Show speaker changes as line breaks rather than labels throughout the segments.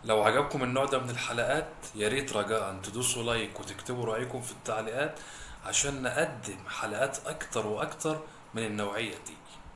لو عجبكم النوع ده من الحلقات يا ريت رجاء تدوسوا لايك وتكتبوا رأيكم في التعليقات عشان نقدم حلقات أكتر وأكتر من النوعية دي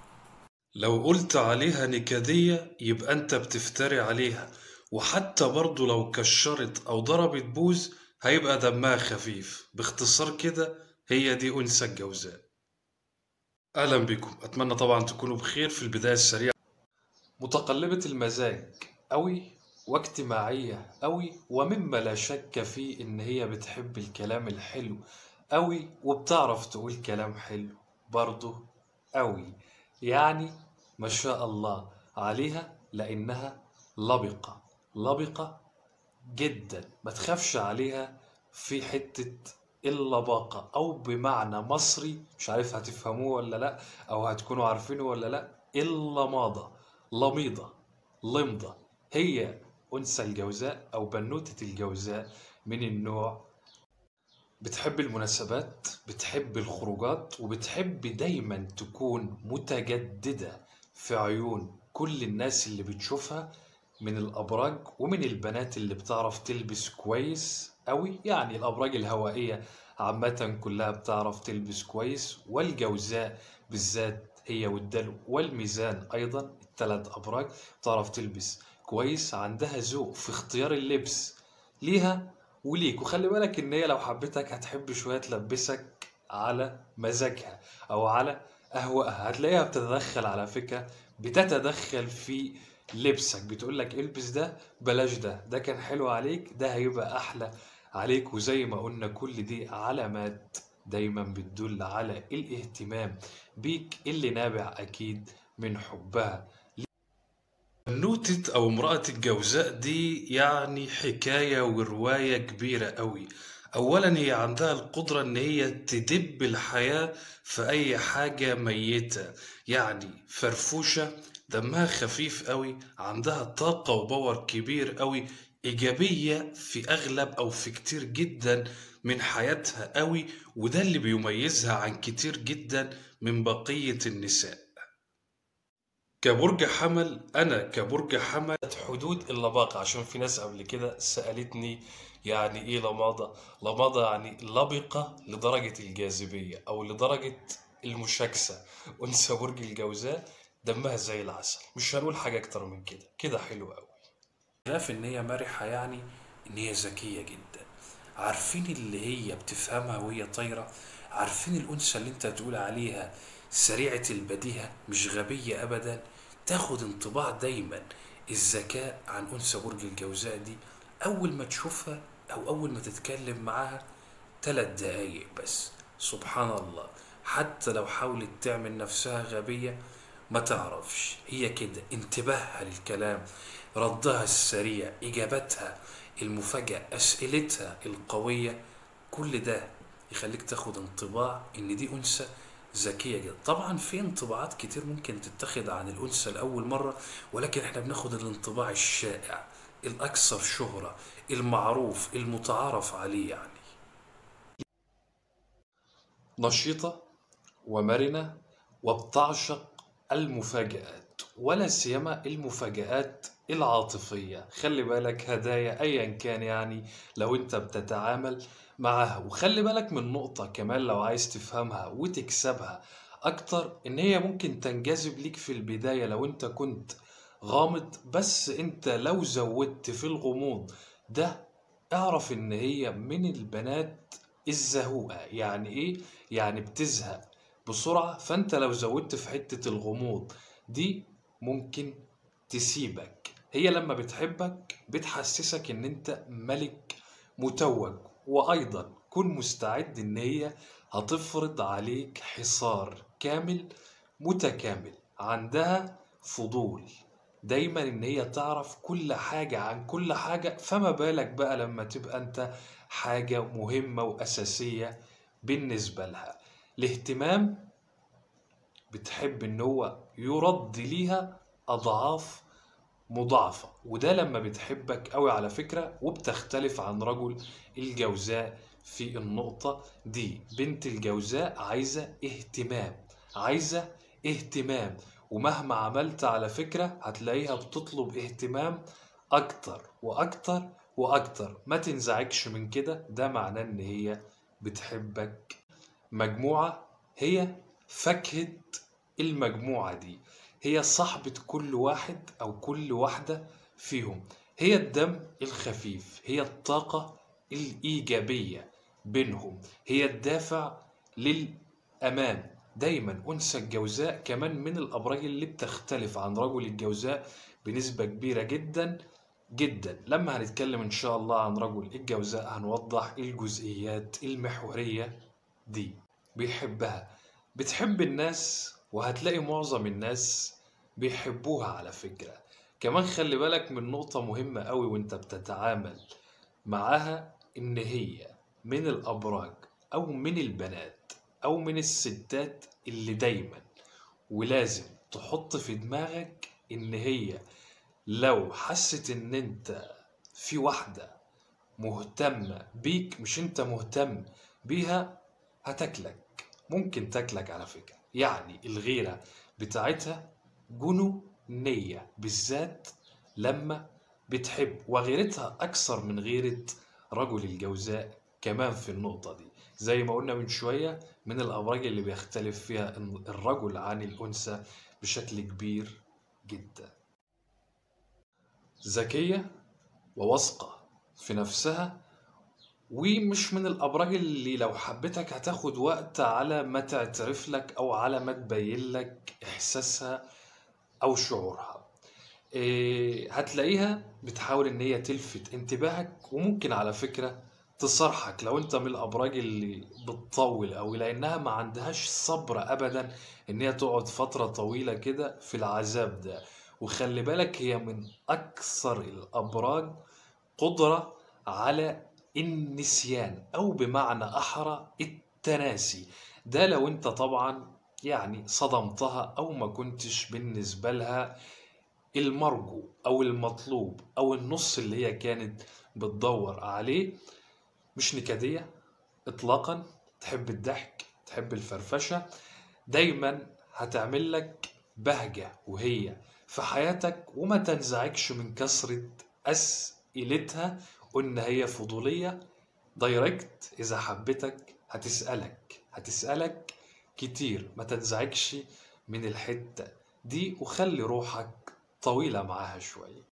لو قلت عليها نكدية يبقى أنت بتفتري عليها وحتى برضو لو كشرت أو ضربت بوز هيبقى دمها خفيف باختصار كده هي دي أنثى الجوزاء أهلا بكم أتمنى طبعا تكونوا بخير في البداية السريعة متقلبة المزاج أوي واجتماعية أوي ومما لا شك فيه إن هي بتحب الكلام الحلو أوي وبتعرف تقول كلام حلو برضه أوي يعني ما شاء الله عليها لأنها لبقة لبقة جدا ما تخافش عليها في حتة اللباقة أو بمعنى مصري مش عارف هتفهموه ولا لأ أو هتكونوا عارفينه ولا لأ اللماضة لميضة لمضة هي أنثى الجوزاء أو بنوتة الجوزاء من النوع بتحب المناسبات بتحب الخروجات وبتحب دايما تكون متجددة في عيون كل الناس اللي بتشوفها من الأبراج ومن البنات اللي بتعرف تلبس كويس أوي يعني الأبراج الهوائية عامة كلها بتعرف تلبس كويس والجوزاء بالذات هي والدلو والميزان أيضا الثلاث أبراج بتعرف تلبس كويس عندها ذوق في اختيار اللبس ليها وليك وخلي بالك ان هي لو حبتك هتحب شويه تلبسك على مزاجها او على اهوائها هتلاقيها بتتدخل على فكره بتتدخل في لبسك بتقول لك البس ده بلاش ده ده كان حلو عليك ده هيبقى احلى عليك وزي ما قلنا كل دي علامات دايما بتدل على الاهتمام بيك اللي نابع اكيد من حبها بنوتة أو امرأة الجوزاء دي يعني حكاية ورواية كبيرة قوي أولا هي عندها القدرة إن هي تدب الحياة في أي حاجة ميتة يعني فرفوشة دمها خفيف قوي عندها طاقة وباور كبير قوي إيجابية في أغلب أو في كتير جدا من حياتها قوي وده اللي بيميزها عن كتير جدا من بقية النساء كبرج حمل انا كبرج حمل حدود اللباقة عشان في ناس قبل كده سألتني يعني ايه لماضة لماضة يعني لبقة لدرجة الجاذبية او لدرجة المشاكسة انثى برج الجوزاء دمها زي العسل مش هنقول حاجة اكتر من كده كده حلو قوي خلاف ان هي مرحة يعني ان هي ذكية جدا عارفين اللي هي بتفهمها وهي طايرة عارفين الأنثى اللي انت تقول عليها سريعة البديهة مش غبية أبدا تاخد انطباع دايما الذكاء عن أنثى برج الجوزاء دي أول ما تشوفها أو أول ما تتكلم معاها تلات دقايق بس سبحان الله حتى لو حاولت تعمل نفسها غبية ما تعرفش هي كده انتباهها للكلام ردها السريع إجابتها المفاجأة أسئلتها القوية كل ده يخليك تاخد انطباع إن دي أنثى ذكية جدا طبعا في انطباعات كتير ممكن تتخذ عن الأنثى لأول مرة ولكن احنا بناخد الانطباع الشائع الأكثر شهرة المعروف المتعارف عليه يعني نشيطة ومرنة وبتعشق المفاجآت ولا سيما المفاجآت العاطفية خلي بالك هدايا أيا كان يعني لو أنت بتتعامل معاها وخلي بالك من نقطة كمان لو عايز تفهمها وتكسبها أكتر إن هي ممكن تنجذب ليك في البداية لو أنت كنت غامض بس أنت لو زودت في الغموض ده اعرف إن هي من البنات الزهوقة يعني إيه؟ يعني بتزهق بسرعة فأنت لو زودت في حتة الغموض دي ممكن تسيبك هي لما بتحبك بتحسسك إن أنت ملك متوج وأيضا كن مستعد إن هي هتفرض عليك حصار كامل متكامل عندها فضول دايما إن هي تعرف كل حاجة عن كل حاجة فما بالك بقى لما تبقى أنت حاجة مهمة وأساسية بالنسبة لها الاهتمام بتحب إن هو يرد ليها أضعاف مضاعفة وده لما بتحبك قوي على فكرة وبتختلف عن رجل الجوزاء في النقطة دي بنت الجوزاء عايزة اهتمام عايزة اهتمام ومهما عملت على فكرة هتلاقيها بتطلب اهتمام اكتر واكتر واكتر ما تنزعجش من كده ده معناه ان هي بتحبك مجموعة هي فاكهة المجموعة دي هي صاحبة كل واحد أو كل واحدة فيهم هي الدم الخفيف هي الطاقة الإيجابية بينهم هي الدافع للأمام دايما أنثى الجوزاء كمان من الأبراج اللي بتختلف عن رجل الجوزاء بنسبة كبيرة جدا جدا لما هنتكلم إن شاء الله عن رجل الجوزاء هنوضح الجزئيات المحورية دي بيحبها بتحب الناس وهتلاقي معظم الناس بيحبوها على فكرة كمان خلي بالك من نقطة مهمة قوي وانت بتتعامل معاها ان هي من الابراج او من البنات او من الستات اللي دايما ولازم تحط في دماغك ان هي لو حست ان انت في واحدة مهتمة بيك مش انت مهتم بيها هتاكلك ممكن تاكلك على فكرة يعني الغيرة بتاعتها جنونية بالذات لما بتحب وغيرتها أكثر من غيرة رجل الجوزاء كمان في النقطة دي زي ما قلنا من شوية من الأبراج اللي بيختلف فيها الرجل عن الأنثى بشكل كبير جدا ذكية وواثقة في نفسها ومش من الأبراج اللي لو حبيتك هتاخد وقت على ما تعترف لك أو على ما تبين لك إحساسها أو شعورها إيه هتلاقيها بتحاول إن هي تلفت انتباهك وممكن على فكرة تصرحك لو انت من الابراج اللي بتطول او لانها ما عندهاش صبر ابدا ان هي تقعد فتره طويله كده في العذاب ده وخلي بالك هي من اكثر الابراج قدره على النسيان او بمعنى احرى التناسي ده لو انت طبعا يعني صدمتها او ما كنتش بالنسبه لها المرجو او المطلوب او النص اللي هي كانت بتدور عليه مش نكدية إطلاقا تحب الضحك تحب الفرفشة دايما هتعمل لك بهجة وهي في حياتك وما تنزعجش من كثرة أسئلتها قلنا هي فضولية دايركت إذا حبتك هتسألك هتسألك كتير ما تنزعجش من الحتة دي وخلي روحك طويلة معاها شوية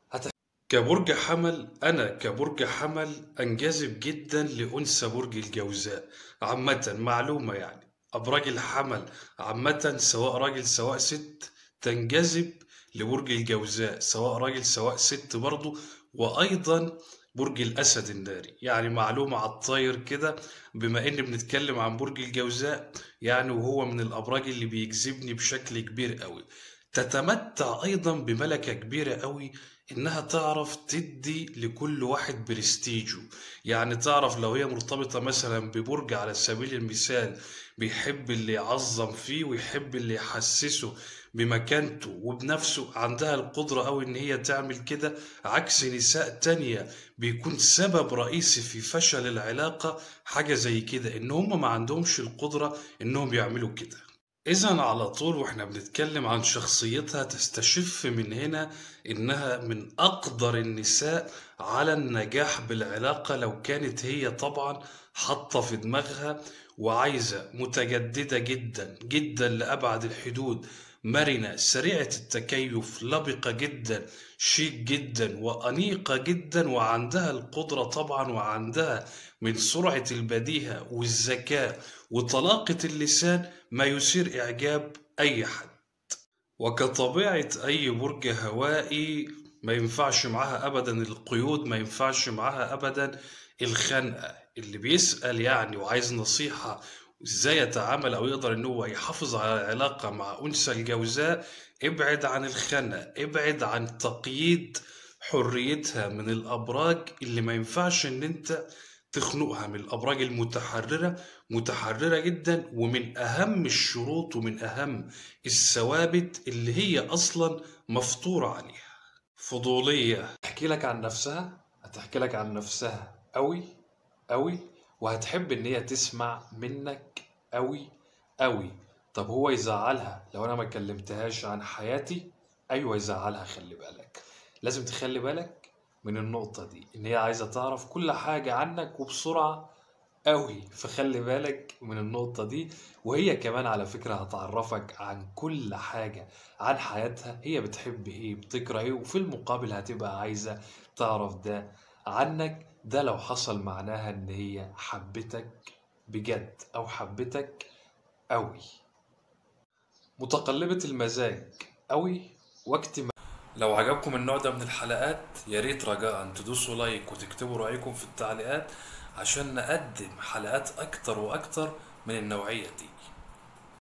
كبرج حمل أنا كبرج حمل أنجذب جدا لأنثى برج الجوزاء عامة معلومة يعني أبراج الحمل عامة سواء راجل سواء ست تنجذب لبرج الجوزاء سواء راجل سواء ست برضه وأيضا برج الأسد الناري يعني معلومة على الطاير كده بما إن بنتكلم عن برج الجوزاء يعني وهو من الأبراج اللي بيجذبني بشكل كبير قوي تتمتع أيضا بملكة كبيرة قوي إنها تعرف تدي لكل واحد برستيجه يعني تعرف لو هي مرتبطة مثلا ببرج على سبيل المثال بيحب اللي يعظم فيه ويحب اللي يحسسه بمكانته وبنفسه عندها القدرة أو إن هي تعمل كده عكس نساء تانية بيكون سبب رئيسي في فشل العلاقة حاجة زي كده إن هم ما عندهمش القدرة إنهم يعملوا كده إذا على طول وإحنا بنتكلم عن شخصيتها تستشف من هنا إنها من أقدر النساء على النجاح بالعلاقة لو كانت هي طبعا حاطة في دماغها وعايزة متجددة جدا جدا لأبعد الحدود مرنة سريعة التكيف لبقة جدا شيك جدا وأنيقة جدا وعندها القدرة طبعا وعندها من سرعة البديهة والذكاء وطلاقة اللسان ما يثير إعجاب أي حد وكطبيعة أي برج هوائي ما ينفعش معاها أبدا القيود ما ينفعش معاها أبدا الخنقة اللي بيسأل يعني وعايز نصيحة ازاي يتعامل او يقدر ان هو يحافظ على العلاقة مع انثى الجوزاء ابعد عن الخنقة ابعد عن تقييد حريتها من الابراج اللي ما ينفعش ان انت تخنقها من الابراج المتحررة متحررة جدا ومن اهم الشروط ومن اهم الثوابت اللي هي اصلا مفطورة عليها فضولية تحكي لك عن نفسها هتحكي لك عن نفسها قوي قوي وهتحب ان هي تسمع منك قوي قوي طب هو يزعلها لو انا ما كلمتهاش عن حياتي ايوه يزعلها خلي بالك لازم تخلي بالك من النقطة دي إن هي عايزة تعرف كل حاجة عنك وبسرعة قوي فخلي بالك من النقطة دي وهي كمان على فكرة هتعرفك عن كل حاجة عن حياتها هي بتحب ايه بتكره ايه وفي المقابل هتبقى عايزة تعرف ده عنك ده لو حصل معناها ان هي حبتك بجد او حبتك قوي متقلبة المزاج قوي وقت ما لو عجبكم النوع ده من الحلقات يا ريت رجاء تدوسوا لايك وتكتبوا رأيكم في التعليقات عشان نقدم حلقات أكتر وأكتر من النوعية دي